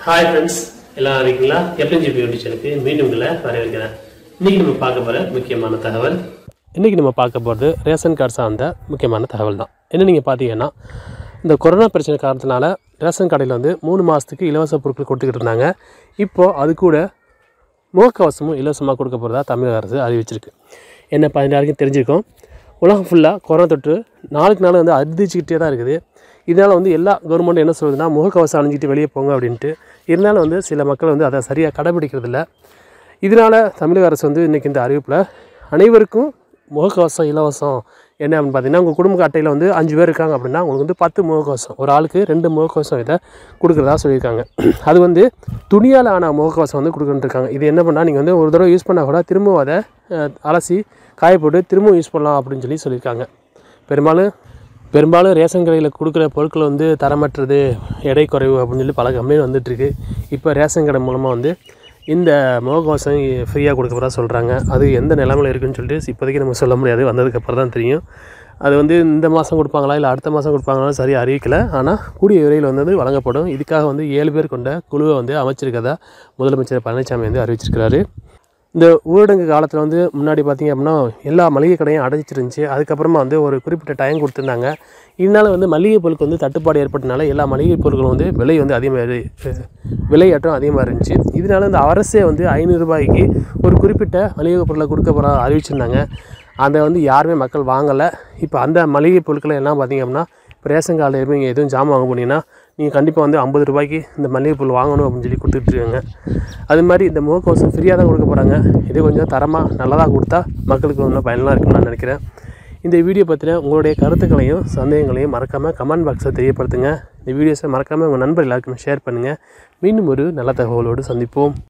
hi friends எல்லாம் இருக்கீங்களா எப்என்ஜிபி YouTube சேனலுக்கு மீண்டும் உங்களை வரவேற்கிறேன் இன்னைக்கு நம்ம பார்க்க போகிற முக்கியமான தகவல் இன்றைக்கி நம்ம பார்க்க போகிறது ரேஷன் கார்டு சார்ந்த முக்கியமான தகவல் தான் என்ன நீங்கள் பார்த்தீங்கன்னா இந்த கொரோனா பிரச்சனை காரணத்தினால ரேஷன் கடையில் வந்து மூணு மாதத்துக்கு இலவச பொருட்கள் கொடுத்துக்கிட்டு இருந்தாங்க இப்போது அது கூட முகக்கவசமும் இலவசமாக கொடுக்க போகிறதா தமிழக அரசு அறிவிச்சிருக்கு என்ன பதினாறுக்கும் தெரிஞ்சிருக்கோம் உலகம் ஃபுல்லாக கொரோனா தொற்று நாளுக்கு நாள் வந்து அதிர்ச்சிக்கிட்டே தான் இருக்குது இதனால் வந்து எல்லா கவர்மெண்ட்டும் என்ன சொல்லுதுன்னா முகக்கவசம் அணிஞ்சிட்டு வெளியே போங்க அப்படின்ட்டு இருந்தாலும் வந்து சில மக்கள் வந்து அதை சரியாக கடைபிடிக்கிறதில்ல இதனால் தமிழக அரசு வந்து இன்றைக்கி இந்த அறிவிப்பில் அனைவருக்கும் முகக்கவசம் இலவசம் என்ன அப்படின்னு பார்த்தீங்கன்னா உங்கள் குடும்ப அட்டையில் வந்து அஞ்சு பேர் இருக்காங்க அப்படின்னா உங்களுக்கு வந்து பத்து முகக்கவசம் ஒரு ஆளுக்கு ரெண்டு முகக்கவசம் இதை கொடுக்குறதா சொல்லியிருக்காங்க அது வந்து துணியால் ஆன முகக்கவசம் வந்து கொடுக்குறேன்னு இருக்காங்க இது என்ன பண்ணால் நீங்கள் வந்து ஒரு தடவை யூஸ் பண்ணால் கூட திரும்பவும் அதை அஹ், அலசி காய போட்டு திரும்பவும் யூஸ் பண்ணலாம் அப்படின்னு சொல்லி சொல்லியிருக்காங்க பெரும்பாலும் பெரும்பாலும் ரேஷன் கடையில் கொடுக்குற பொருட்கள் வந்து தரமற்றது எடை குறைவு அப்படின்னு சொல்லி பல கம்ப்ளைண்ட் வந்துட்டுருக்கு இப்போ ரேஷன் கடை மூலமாக வந்து இந்த முகக்கவசம் ஃப்ரீயாக கொடுக்க போகிறதா சொல்கிறாங்க அது எந்த நிலமையில் இருக்குன்னு சொல்லிட்டு இப்போதைக்கு நம்ம சொல்ல முடியாது வந்ததுக்கப்புறம் தான் தெரியும் அது வந்து இந்த மாதம் கொடுப்பாங்களா இல்லை அடுத்த மாதம் கொடுப்பாங்களா சரியாக அறிவிக்கலை ஆனால் கூடிய விரைவில் வந்து அது வழங்கப்படும் இதுக்காக வந்து ஏழு பேர் கொண்ட குழுவை வந்து அமைச்சிருக்கதா முதலமைச்சர் பழனிசாமி வந்து அறிவிச்சிருக்கிறாரு இந்த ஊரடங்கு காலத்தில் வந்து முன்னாடி பார்த்தீங்க அப்படின்னா எல்லா மளிகை கடையும் அடைச்சிருந்துச்சு அதுக்கப்புறமா வந்து ஒரு குறிப்பிட்ட டைம் கொடுத்துருந்தாங்க இதனால வந்து மளிகை பொருட்கள் வந்து தட்டுப்பாடு ஏற்பட்டனால எல்லா மளிகை பொருட்களும் வந்து விலை வந்து அதிகமாக விலையாட்டம் அதிகமாக இருந்துச்சு இதனால இந்த அரசே வந்து ஐநூறு ரூபாய்க்கு ஒரு குறிப்பிட்ட மளிகை பொருளை கொடுக்க போகிற அறிவிச்சிருந்தாங்க அதை வந்து யாருமே மக்கள் வாங்கலை இப்போ அந்த மளிகை பொருட்களை எல்லாம் பார்த்தீங்க அப்படின்னா இப்போ ரேஷன் கார்டில் இருந்து நீங்கள் எதுவும் ஜாமான் வாங்க போனீங்கன்னா நீங்கள் கண்டிப்பாக வந்து ஐம்பது ரூபாய்க்கு இந்த மளிகை பொருள் வாங்கணும் அப்படின்னு சொல்லி கொடுத்துட்ருக்காங்க அது மாதிரி இந்த முகக்கவசம் ஃப்ரீயாக தான் கொடுக்க போகிறாங்க இது கொஞ்சம் தரமாக நல்லதாக கொடுத்தா மக்களுக்கு கொஞ்சம் பயனுள்ளதாக இருக்கும்னு நான் நினைக்கிறேன் இந்த வீடியோ பற்றின உங்களுடைய கருத்துக்களையும் சந்தேகங்களையும் மறக்காமல் கமெண்ட் பாக்ஸில் தெரியப்படுத்துங்க இந்த வீடியோஸை மறக்காமல் உங்கள் நண்பர் எல்லாருக்குமே ஷேர் பண்ணுங்கள் மீண்டும் ஒரு நல்ல தகவலோடு சந்திப்போம்